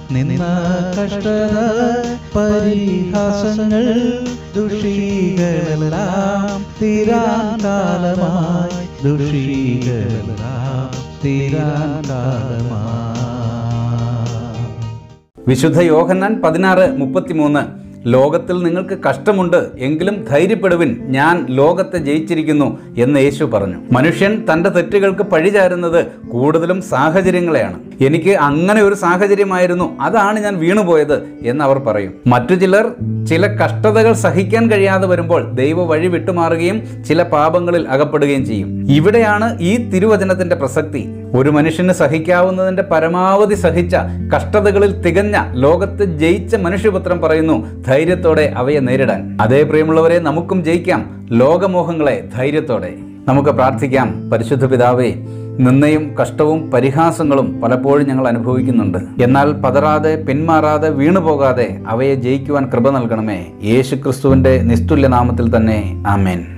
നിന്ന കഷ്ടത പരിഹാസങ്ങൾ ദുഷികളെല്ലാം തീരാൻ കാലമായി ദുഷികളെല്ലാം തീരാൻ കാലമായി വിശുദ്ധ യോഹന്നാൻ പതിനാറ് മുപ്പത്തിമൂന്ന് ലോകത്തിൽ നിങ്ങൾക്ക് കഷ്ടമുണ്ട് എങ്കിലും ധൈര്യപ്പെടുവിൻ ഞാൻ ലോകത്തെ ജയിച്ചിരിക്കുന്നു എന്ന് യേശു പറഞ്ഞു മനുഷ്യൻ തൻ്റെ തെറ്റുകൾക്ക് പഴിചാരുന്നത് കൂടുതലും സാഹചര്യങ്ങളെയാണ് എനിക്ക് അങ്ങനെ ഒരു സാഹചര്യമായിരുന്നു അതാണ് ഞാൻ വീണുപോയത് എന്ന് അവർ പറയും മറ്റു ചിലർ ചില കഷ്ടതകൾ സഹിക്കാൻ കഴിയാതെ വരുമ്പോൾ ദൈവ വഴി വിട്ടുമാറുകയും ചില പാപങ്ങളിൽ അകപ്പെടുകയും ചെയ്യും ഇവിടെയാണ് ഈ തിരുവചനത്തിന്റെ പ്രസക്തി ഒരു മനുഷ്യന് സഹിക്കാവുന്നതിന്റെ പരമാവധി സഹിച്ച കഷ്ടതകളിൽ തികഞ്ഞ ലോകത്ത് ജയിച്ച മനുഷ്യപുത്രം പറയുന്നു ധൈര്യത്തോടെ അവയെ നേരിടാൻ അതേ പ്രിയമുള്ളവരെ നമുക്കും ജയിക്കാം ലോകമോഹങ്ങളെ ധൈര്യത്തോടെ നമുക്ക് പ്രാർത്ഥിക്കാം പരിശുദ്ധ പിതാവേ നിന്നയും കഷ്ടവും പരിഹാസങ്ങളും പലപ്പോഴും ഞങ്ങൾ അനുഭവിക്കുന്നുണ്ട് എന്നാൽ പതറാതെ പിന്മാറാതെ വീണുപോകാതെ അവയെ ജയിക്കുവാൻ കൃപ നൽകണമേ യേശുക്രിസ്തുവിന്റെ നിസ്തുല്യ നാമത്തിൽ തന്നെ ആമേൻ